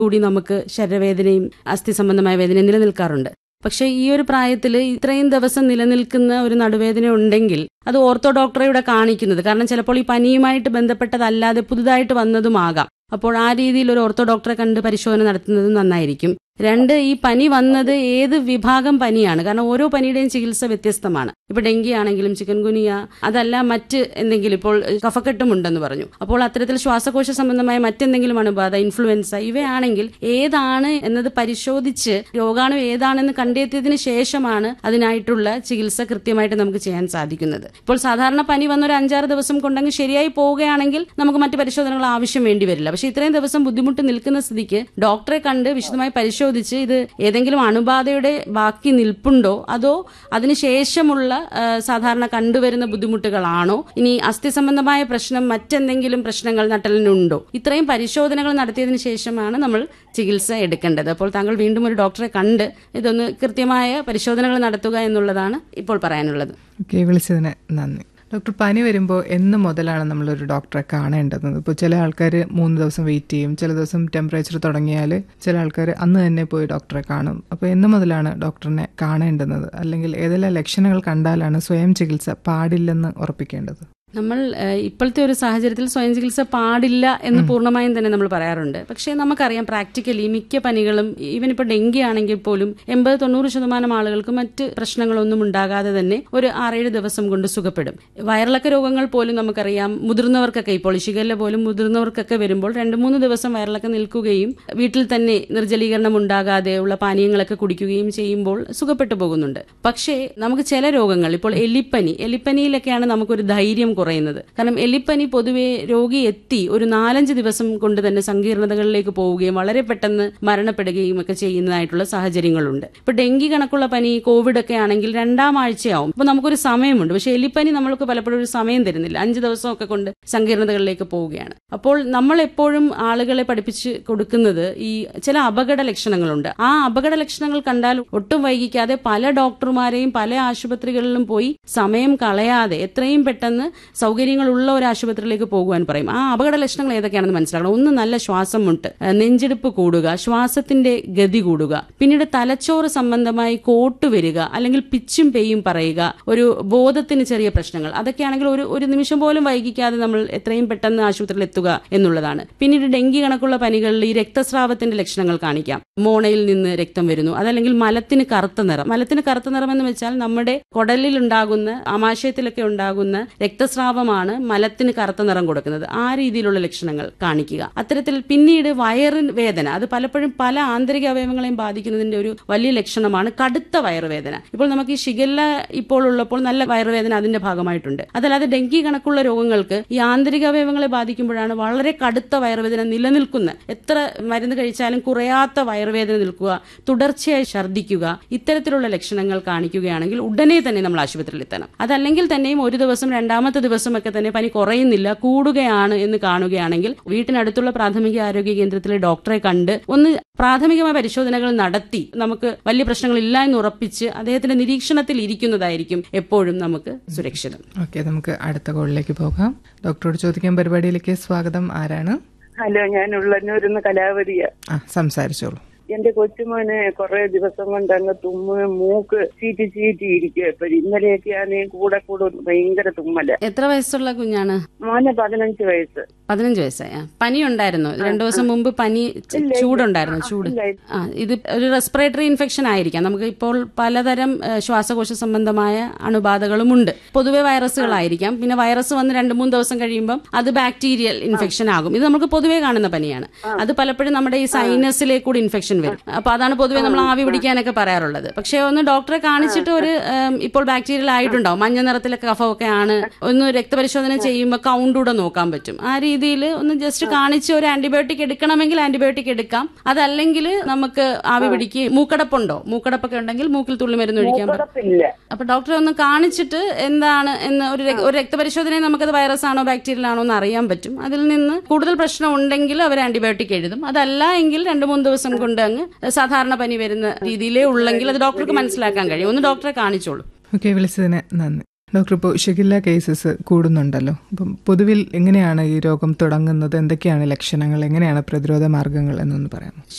കൂടി നമുക്ക് ശരീരവേദനയും അസ്ഥി സംബന്ധമായ വേദനയും നിലനിൽക്കാറുണ്ട് പക്ഷേ ഈ ഒരു പ്രായത്തിൽ ഇത്രയും ദിവസം നിലനിൽക്കുന്ന ഒരു നടുവേദന ഉണ്ടെങ്കിൽ അത് ഓർത്തോ ഡോക്ടറെ ഇവിടെ കാണിക്കുന്നത് കാരണം ചിലപ്പോൾ ഈ പനിയുമായിട്ട് ബന്ധപ്പെട്ടതല്ലാതെ പുതുതായിട്ട് വന്നതുമാകാം അപ്പോൾ ആ രീതിയിൽ ഒരു ഓർത്തോ ഡോക്ടറെ കണ്ട് പരിശോധന നടത്തുന്നത് നന്നായിരിക്കും രണ്ട് ഈ പനി വന്നത് ഏത് വിഭാഗം പനിയാണ് കാരണം ഓരോ പനിയുടെയും ചികിത്സ വ്യത്യസ്തമാണ് ഇപ്പൊ ഡെങ്കി ആണെങ്കിലും ചിക്കൻ ഗുനിയ അതല്ല മറ്റ് എന്തെങ്കിലും ഇപ്പോൾ കഫക്കെട്ടും ഉണ്ടെന്ന് പറഞ്ഞു അപ്പോൾ അത്തരത്തിൽ ശ്വാസകോശ സംബന്ധമായ മറ്റെന്തെങ്കിലും അണുബാധ ഇൻഫ്ലുവൻസ ഇവയാണെങ്കിൽ ഏതാണ് എന്നത് പരിശോധിച്ച് രോഗാണു ഏതാണെന്ന് കണ്ടെത്തിയതിന് ശേഷമാണ് അതിനായിട്ടുള്ള ചികിത്സ കൃത്യമായിട്ട് നമുക്ക് ചെയ്യാൻ സാധിക്കുന്നത് ഇപ്പോൾ സാധാരണ പനി വന്ന ഒരു അഞ്ചാറ് ദിവസം കൊണ്ടങ്ങ് ശരിയായി പോവുകയാണെങ്കിൽ നമുക്ക് മറ്റ് പരിശോധനകൾ ആവശ്യം വേണ്ടി വരില്ല പക്ഷെ ഇത്രയും ദിവസം ബുദ്ധിമുട്ട് നിൽക്കുന്ന സ്ഥിതിക്ക് ഡോക്ടറെ കണ്ട് വിശദമായി പരിശോധിച്ച് ഇത് ഏതെങ്കിലും അണുബാധയുടെ ബാക്കി നിൽപ്പുണ്ടോ അതോ അതിനുശേഷമുള്ള ആ, സാധാരണ കണ്ടുവരുന്ന ബുദ്ധിമുട്ടുകളാണോ ഇനി അസ്ഥി സംബന്ധമായ പ്രശ്നം മറ്റെന്തെങ്കിലും പ്രശ്നങ്ങൾ നട്ടലിനുണ്ടോ ഇത്രയും പരിശോധനകൾ നടത്തിയതിനു ശേഷമാണ് നമ്മൾ ചികിത്സ എടുക്കേണ്ടത് അപ്പോൾ താങ്കൾ വീണ്ടും ഒരു ഡോക്ടറെ കണ്ട് ഇതൊന്ന് കൃത്യമായ പരിശോധനകൾ നടത്തുക എന്നുള്ളതാണ് ഇപ്പോൾ പറയാനുള്ളത് ഓക്കെ വിളിച്ചതിന് നന്ദി ഡോക്ടർ പനി വരുമ്പോൾ എന്ന് മുതലാണ് നമ്മളൊരു ഡോക്ടറെ കാണേണ്ടത് ഇപ്പോൾ ചില ആൾക്കാർ മൂന്ന് ദിവസം വെയിറ്റ് ചെയ്യും ചില ദിവസം ടെമ്പറേച്ചർ തുടങ്ങിയാൽ ചില ആൾക്കാർ അന്ന് തന്നെ പോയി ഡോക്ടറെ കാണും അപ്പോൾ എന്ന് മുതലാണ് ഡോക്ടറിനെ കാണേണ്ടുന്നത് അല്ലെങ്കിൽ ഏതെല്ലാം ലക്ഷണങ്ങൾ കണ്ടാലാണ് സ്വയം ചികിത്സ പാടില്ലെന്ന് ഉറപ്പിക്കേണ്ടത് നമ്മൾ ഏഹ്, ഇപ്പോഴത്തെ ഒരു സാഹചര്യത്തിൽ സ്വയം ചികിത്സ പാടില്ല എന്ന് പൂർണ്ണമായും തന്നെ നമ്മൾ പറയാറുണ്ട് പക്ഷേ നമുക്കറിയാം പ്രാക്ടിക്കലി മിക്ക പനികളും ഈവൻ ഇപ്പോൾ ഡെങ്കി ആണെങ്കിൽ പോലും എൺപത് തൊണ്ണൂറ് ശതമാനം ആളുകൾക്ക് മറ്റ് പ്രശ്നങ്ങളൊന്നും ഉണ്ടാകാതെ തന്നെ ഒരു ആറേഴ് ദിവസം കൊണ്ട് സുഖപ്പെടും വയറിളക്ക രോഗങ്ങൾ പോലും നമുക്കറിയാം മുതിർന്നവർക്കൊക്കെ ഇപ്പോൾ ഷിഗല്ല പോലും മുതിർന്നവർക്കൊക്കെ വരുമ്പോൾ രണ്ട് മൂന്ന് ദിവസം വയറിളക്കം നിൽക്കുകയും വീട്ടിൽ തന്നെ നിർജ്ജലീകരണം ഉണ്ടാകാതെയുള്ള പാനീയങ്ങളൊക്കെ കുടിക്കുകയും ചെയ്യുമ്പോൾ സുഖപ്പെട്ടു പോകുന്നുണ്ട് പക്ഷേ നമുക്ക് ചില രോഗങ്ങൾ ഇപ്പോൾ എലിപ്പനി എലിപ്പനിയിലൊക്കെയാണ് നമുക്കൊരു ധൈര്യം കുറയുന്നത് കാരണം എലിപ്പനി പൊതുവെ രോഗി എത്തി ഒരു നാലഞ്ച് ദിവസം കൊണ്ട് തന്നെ സങ്കീർണതകളിലേക്ക് പോവുകയും വളരെ പെട്ടെന്ന് മരണപ്പെടുകയും ഒക്കെ ചെയ്യുന്നതായിട്ടുള്ള സാഹചര്യങ്ങളുണ്ട് ഇപ്പൊ ഡെങ്കി കണക്കുള്ള പനി കോവിഡ് ഒക്കെ ആണെങ്കിൽ രണ്ടാം ആഴ്ചയാവും അപ്പൊ നമുക്കൊരു സമയമുണ്ട് പക്ഷെ എലിപ്പനി നമ്മൾക്ക് പലപ്പോഴും ഒരു സമയം തരുന്നില്ല അഞ്ച് ദിവസമൊക്കെ കൊണ്ട് സങ്കീർണതകളിലേക്ക് പോവുകയാണ് അപ്പോൾ നമ്മൾ എപ്പോഴും ആളുകളെ പഠിപ്പിച്ച് കൊടുക്കുന്നത് ഈ ചില അപകട ലക്ഷണങ്ങളുണ്ട് ആ അപകട ലക്ഷണങ്ങൾ കണ്ടാൽ ഒട്ടും വൈകിക്കാതെ പല ഡോക്ടർമാരെയും പല ആശുപത്രികളിലും പോയി സമയം കളയാതെ എത്രയും പെട്ടെന്ന് സൗകര്യങ്ങളുള്ള ഒരു ആശുപത്രിയിലേക്ക് പോകുവാൻ പറയും ആ അപകട ലക്ഷണങ്ങൾ ഏതൊക്കെയാണെന്ന് മനസ്സിലാക്കണം ഒന്ന് നല്ല ശ്വാസം മുട്ട് ഏഹ് നെഞ്ചെടുപ്പ് കൂടുക ശ്വാസത്തിന്റെ ഗതി കൂടുക പിന്നീട് തലച്ചോറ് സംബന്ധമായി കോട്ട് വരിക അല്ലെങ്കിൽ പിച്ചും പേയും പറയുക ഒരു ബോധത്തിന് ചെറിയ പ്രശ്നങ്ങൾ അതൊക്കെയാണെങ്കിൽ ഒരു ഒരു നിമിഷം പോലും വൈകിക്കാതെ നമ്മൾ എത്രയും പെട്ടെന്ന് ആശുപത്രിയിൽ എത്തുക എന്നുള്ളതാണ് പിന്നീട് ഡെങ്കി കണക്കുള്ള പനികളിൽ ഈ രക്തസ്രാവത്തിന്റെ ലക്ഷണങ്ങൾ കാണിക്കാം മോണയിൽ നിന്ന് രക്തം വരുന്നു അതല്ലെങ്കിൽ മലത്തിന് കറുത്ത നിറം മലത്തിന് കറുത്ത നിറം എന്ന് വെച്ചാൽ നമ്മുടെ കുടലിൽ ഉണ്ടാകുന്ന ആമാശയത്തിലൊക്കെ ഉണ്ടാകുന്ന രക്തസ്രാവമാണ് മലത്തിന് കറുത്ത നിറം കൊടുക്കുന്നത് ആ രീതിയിലുള്ള ലക്ഷണങ്ങൾ കാണിക്കുക അത്തരത്തിൽ പിന്നീട് വയറിന് വേദന അത് പലപ്പോഴും പല ആന്തരിക അവയവങ്ങളെയും ബാധിക്കുന്നതിന്റെ ഒരു വലിയ ലക്ഷണമാണ് കടുത്ത വയറുവേദന ഇപ്പോൾ നമുക്ക് ഈ ഷിഗല്ല ഇപ്പോൾ ഉള്ളപ്പോൾ നല്ല വയറുവേദന അതിന്റെ ഭാഗമായിട്ടുണ്ട് അതല്ലാതെ ഡെങ്കി കണക്കുള്ള രോഗങ്ങൾക്ക് ഈ ആന്തരിക അവയവങ്ങളെ ബാധിക്കുമ്പോഴാണ് വളരെ കടുത്ത വയറുവേദന നിലനിൽക്കുന്ന എത്ര മരുന്ന് കഴിച്ചാലും കുറയാത്ത വയറുവേദന നിൽക്കുക തുടർച്ചയായി ഛർദ്ദിക്കുക ഇത്തരത്തിലുള്ള ലക്ഷണങ്ങൾ കാണിക്കുകയാണെങ്കിൽ ഉടനെ തന്നെ നമ്മൾ ആശുപത്രിയിൽ എത്തണം അതല്ലെങ്കിൽ തന്നെയും ഒരു ദിവസം രണ്ടാമത്തെ ദിവസമൊക്കെ തന്നെ പനി കുറയുന്നില്ല കൂടുകയാണ് എന്ന് കാണുകയാണെങ്കിൽ വീട്ടിനടുത്തുള്ള പ്രാഥമിക ആരോഗ്യ കേന്ദ്രത്തിലെ ഡോക്ടറെ കണ്ട് ഒന്ന് പ്രാഥമികമായ പരിശോധനകൾ നടത്തി നമുക്ക് വലിയ പ്രശ്നങ്ങളില്ല എന്ന് ഉറപ്പിച്ച് അദ്ദേഹത്തിന്റെ നിരീക്ഷണത്തിൽ ഇരിക്കുന്നതായിരിക്കും എപ്പോഴും നമുക്ക് സുരക്ഷിതം ഓക്കെ നമുക്ക് അടുത്ത കോളിലേക്ക് പോകാം ഡോക്ടറോട് ചോദിക്കാൻ പരിപാടിയിലേക്ക് സ്വാഗതം ആരാണ് ഹലോ ഞാൻ ഉള്ളന്നൂരിന്ന് കലാവതിയ ആ സംസാരിച്ചോളൂ എന്റെ കൊച്ചുമോന് കുറെ ദിവസം കൊണ്ട് അങ്ങ് തുമ്മ് മൂക്ക് ചീറ്റി ചീറ്റി ഇരിക്കുക ഇപ്പൊ ഇന്നലെയൊക്കെ ആണെങ്കിൽ കൂടെ കൂടെ ഭയങ്കര തുമ്മല് എത്ര വയസ്സുള്ള കുഞ്ഞാണ് മോന് പതിനഞ്ച് വയസ്സ് പതിനഞ്ച് വയസ്സായ പനി ഉണ്ടായിരുന്നു രണ്ടു ദിവസം മുമ്പ് പനി ച- ചൂടുണ്ടായിരുന്നു ചൂട് ഇല്ല. ആ ഇത് ഒരു റെസ്പിറേറ്ററി ഇൻഫെക്ഷൻ ആയിരിക്കാം നമുക്ക് ഇപ്പോൾ പലതരം ഏഹ്, ശ്വാസകോശ സംബന്ധമായ അണുബാധകളുമുണ്ട് പൊതുവെ വൈറസുകളായിരിക്കാം പിന്നെ വൈറസ് വന്ന് രണ്ട് മൂന്ന് ദിവസം കഴിയുമ്പം അത് ബാക്ടീരിയൽ ഇൻഫെക്ഷൻ ആകും ഇത് നമുക്ക് പൊതുവെ കാണുന്ന പനിയാണ് അത് പലപ്പോഴും നമ്മുടെ ഈ സൈനസിലേക്ക് കൂടി ഇൻഫെക്ഷൻ വരും അപ്പൊ അതാണ് പൊതുവെ നമ്മൾ ആവി പിടിക്കാനൊക്കെ പറയാറുള്ളത് പക്ഷേ ഒന്ന് ഡോക്ടറെ കാണിച്ചിട്ട് ഒരു ഏം, ഇപ്പോൾ ബാക്ടീരിയൽ ആയിട്ടുണ്ടാവും മഞ്ഞ നിറത്തിലെ കഫമൊക്കെ ആണ് ഒന്ന് രക്തപരിശോധന ചെയ്യുമ്പോൾ കൗണ്ട് കൂടെ നോക്കാൻ പറ്റും ആ രീതിയിൽ ഒന്ന് ജസ്റ്റ് കാണിച്ച് ഒരു ആന്റിബയോട്ടിക് എടുക്കണമെങ്കിൽ ആന്റിബയോട്ടിക് എടുക്കാം അതല്ലെങ്കിൽ നമുക്ക് ആവി പിടിക്ക് മൂക്കടപ്പുണ്ടോ മൂക്കടപ്പൊക്കെ ഉണ്ടെങ്കിൽ മൂക്കിൽ തുള്ളി മരുന്ന് ഒഴിക്കാൻ പറ്റും കുഴപ്പമില്ല അപ്പൊ ഡോക്ടറെ ഒന്ന് കാണിച്ചിട്ട് എന്താണ് എന്ന് ഒരു രക്- ഒരു രക്തപരിശോധനയിൽ നമുക്കത് വൈറസ് ആണോ ബാക്ടീരിയൽ ആണോ എന്ന് അറിയാൻ പറ്റും അതിൽ നിന്ന് കൂടുതൽ പ്രശ്നം ഉണ്ടെങ്കിൽ അവർ ആന്റിബയോട്ടിക് എഴുതും അതല്ല എങ്കിൽ രണ്ട് മൂന്ന് ദിവസം കൊണ്ട് അങ്ങ് സാധാരണ പനി വരുന്ന രീതിയിലേ ഉള്ളെങ്കിൽ അത് ഡോക്ടർക്ക് മനസ്സിലാക്കാൻ കഴിയും ഒന്ന് ഡോക്ടറെ കാണിച്ചോളൂ ഓക്കെ വിളിച്ചതിന് നന്ദി ഡോക്ടർ ഇപ്പോൾ ഷിഗില്ല കേസസ് കൂടുന്നുണ്ടല്ലോ അപ്പം പൊതുവിൽ എങ്ങനെയാണ് ഈ രോഗം തുടങ്ങുന്നത് എന്തൊക്കെയാണ് ലക്ഷണങ്ങൾ എങ്ങനെയാണ് പ്രതിരോധ മാർഗങ്ങൾ എന്നൊന്ന് പറയാമോ